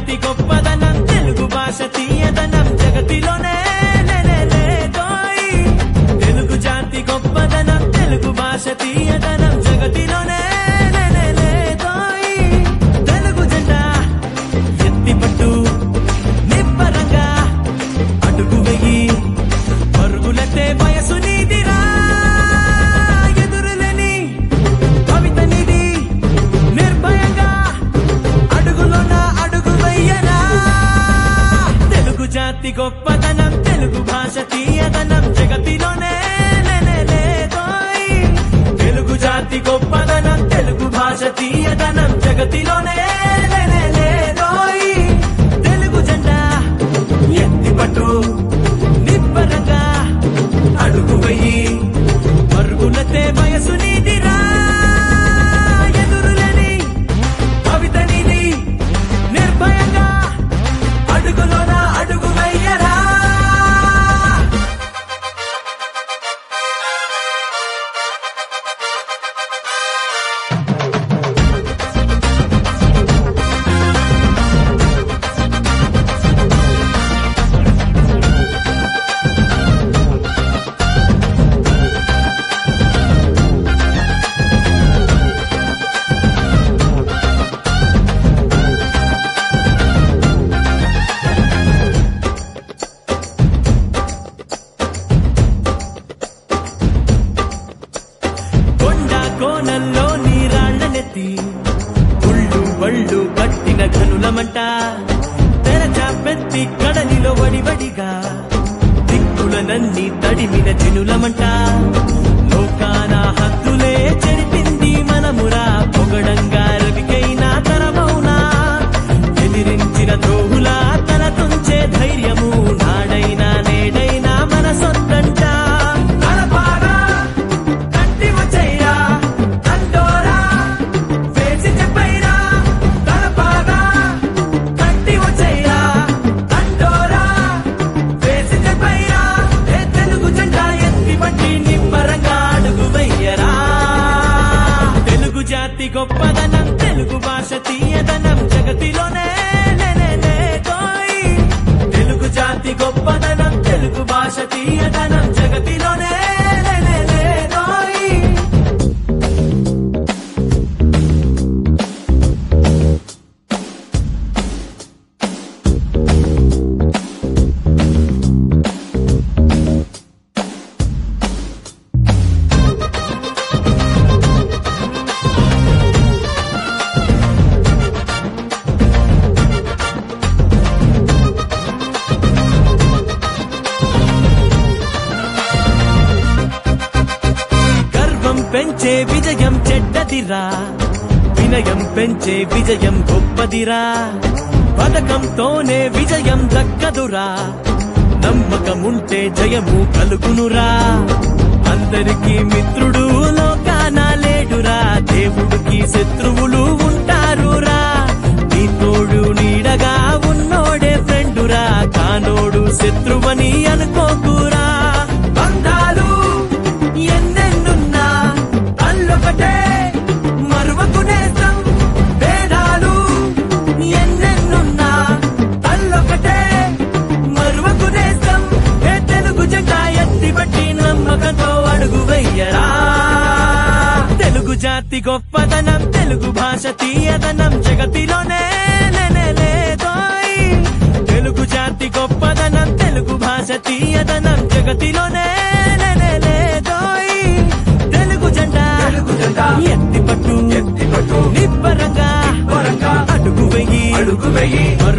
జాతి గొప్పదనం తెలుగు భాష తీయదనం జగతిలోనే లేనే లేదోయ్. తెలుగు జాతి గొప్పదనం తెలుగు భాష తీయదనం జగతిలోనే లేనే లేదోయ్. తెలుగు జెండా ఎత్తి పట్టు నిబ్బరంగా అడుగు వెయ్యి పరుగులతే వయసు నీదిరా ఎదురులేని కవిత నీది నిర్భయంగా అడుగులోన అడుగు వెయ్యరా తెలుగు జాతి గొప్పదనం తెలుగు భాష తీయదనం జగతిలోనే లేనే లేదోయ్. తెలుగు జాతి గొప్పదనం తెలుగు భాష తీయదనం జగతిలోనే లేనే లేదోయ్. తెలుగు జెండా ఎత్తి పట్టు నిబ్బరంగా అడుగు వెయ్యి పరుగులతే వయసు నీదిరా ఎదురులేని కవిత నీది నిర్భయంగా అడుగులోన అడుగు వెయ్యరా కొండ కోనల్లో నీరాళ్ళనెత్తి ఉళ్ళు బళ్ళు కట్టిన ఘనులమంట తెరచాపెత్తి కడలిలో వడివడిగా దిక్కులనన్ని తడిమిన జనులమంట లోకాన హద్దులే చెరిపింది మనమురా పొగడంగా రవికైనా తరమౌనా ఎదిరించిన ద్రోహులా తల తుంచే ధైర్యము నాడైనా నేడైనా మన సొంతంట నడపారా కట్టి వచ్చేయ్యా దండోరా వేసి చెప్పైరా తలపాగా కట్టి వచ్చేయ్యా దండోరా వేసి చెప్పైరా ఏ తెలుగు జెండా ఎత్తి పట్టి నిమ్మరంగా అడుగు వెయ్యరా తెలుగు జాతి గొప్పదనం తెలుగు భాష తీయదనం జగతిలోనే లేనే లేదోయ్. తెలుగు జాతి గొప్పదనం తెలుగు భాష తీయదనం జగతిలోనే లేనే లేదోయ్. గర్వం పెంచే విజయం చెడ్డదిరా వినయం పెంచే విజయం గొప్పదిరా పథకంతోనే విజయం దక్కదురా నమ్మకముంటే జయము కలుగునురా అందరికీ మిత్రుడు లోకాన లేడురా దేవుడికి శత్రువులు ఉంటారురా నీ తోడు నీడగా ఉన్నోడే ఫ్రెండురా కానోడు శత్రువని అనుకోకురా బంధాలు ఎన్నెన్నున్నా అల్లొకటే మరువకు నేస్తం భేదాలు ఎన్నెన్నున్నా అల్లొకటే మరువకు నేస్తం ఏ తెలుగు జెండా ఎత్తి బట్టి నమ్మకంతో అడుగు వెయ్యరా తెలుగు జాతి గొప్పదనం తెలుగు భాష తీయదనం జగతిలోనే లేనే లేదోయ్. తెలుగు జాతి గొప్పదనం తెలుగు భాష తీయదనం జగతిలోనే లేనే లేదోయ్. తెలుగు జెండా తెలుగు జెండా ఎత్తి పట్టు ఎత్తి పట్టు నిబ్బరంగా నిబ్బరంగా అడుగు వెయ్యి అడుగు వెయ్యి